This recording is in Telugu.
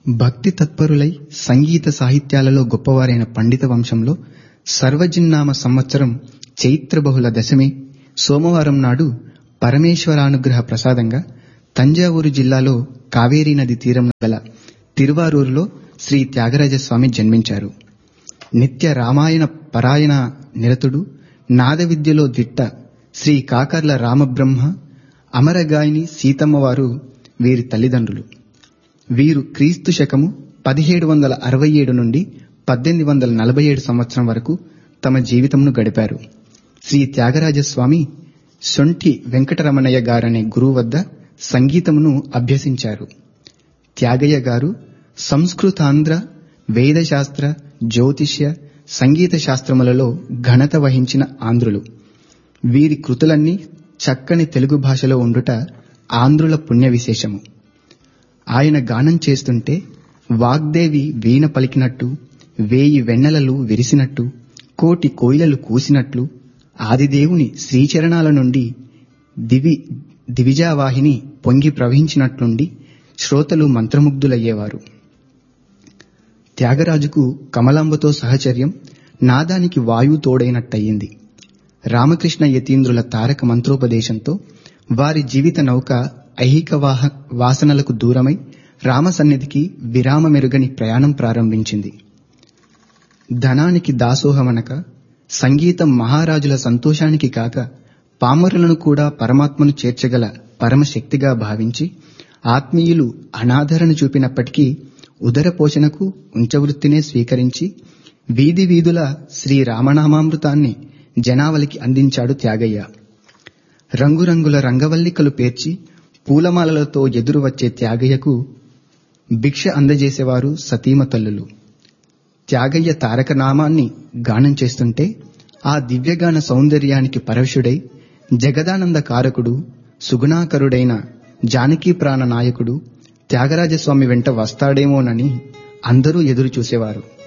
భక్తి తత్పరులై సంగీత సాహిత్యాలలో గొప్పవారైన పండిత వంశంలో సర్వజిన్నామ సంవత్సరం చైత్ర బహుళ దశమి సోమవారం నాడు పరమేశ్వరానుగ్రహ ప్రసాదంగా తంజావూరు జిల్లాలో కావేరీ నది తీరంలో గల తిరువారూరులో శ్రీ త్యాగరాజస్వామి జన్మించారు నిత్య రామాయణ పరాయణ నిరతుడు నాద విద్యలో దిట్ట శ్రీ కాకర్ల రామబ్రహ్మ అమరగాయని సీతమ్మవారు వీరి తల్లిదండ్రులు వీరు క్రీస్తు శకము పదిహేడు వందల అరవై ఏడు నుండి పద్దెనిమిది వందల నలభై ఏడు సంవత్సరం వరకు తమ జీవితంను గడిపారు శ్రీ త్యాగరాజస్వామి సొంఠి వెంకటరమణయ్య గారనే గురువు వద్ద సంగీతమును అభ్యసించారు త్యాగయ్య గారు సంస్కృతాంధ్ర వేదశాస్త్ర జ్యోతిష్య సంగీత శాస్త్రములలో ఘనత వహించిన ఆంధ్రులు వీరి కృతులన్నీ చక్కని తెలుగు భాషలో ఉండుట ఆంధ్రుల పుణ్య విశేషము ఆయన గానం చేస్తుంటే వాగ్దేవి వీణ పలికినట్టు వేయి వెన్నెలలు విరిసినట్టు కోటి కోయిలలు కూసినట్లు ఆదిదేవుని శ్రీచరణాల నుండి దివి దివిజావాహిని పొంగి ప్రవహించినట్లుండి శ్రోతలు మంత్రముగ్ధులయ్యేవారు త్యాగరాజుకు కమలాంబతో సహచర్యం నాదానికి వాయువు తోడైనట్టయింది రామకృష్ణ యతీంద్రుల తారక మంత్రోపదేశంతో వారి జీవిత నౌక ఐహిక వాహ వాసనలకు దూరమై రామసన్నిధికి విరామ మెరుగని ప్రయాణం ప్రారంభించింది ధనానికి దాసోహమనక సంగీతం మహారాజుల సంతోషానికి కాక పామరులను కూడా పరమాత్మను చేర్చగల పరమశక్తిగా భావించి ఆత్మీయులు అనాదరణ చూపినప్పటికీ ఉదర పోషణకు ఉంచవృత్తినే స్వీకరించి వీధి వీధుల శ్రీ రామనామామృతాన్ని జనావళికి అందించాడు త్యాగయ్య రంగురంగుల రంగవల్లికలు పేర్చి పూలమాలలతో ఎదురు వచ్చే త్యాగయ్యకు భిక్ష అందజేసేవారు సతీమ తల్లులు త్యాగయ్య తారక నామాన్ని గానం చేస్తుంటే ఆ దివ్యగాన సౌందర్యానికి పరవశుడై జగదానంద కారకుడు సుగుణాకరుడైన జానకీ ప్రాణ నాయకుడు త్యాగరాజస్వామి వెంట వస్తాడేమోనని అందరూ ఎదురు చూసేవారు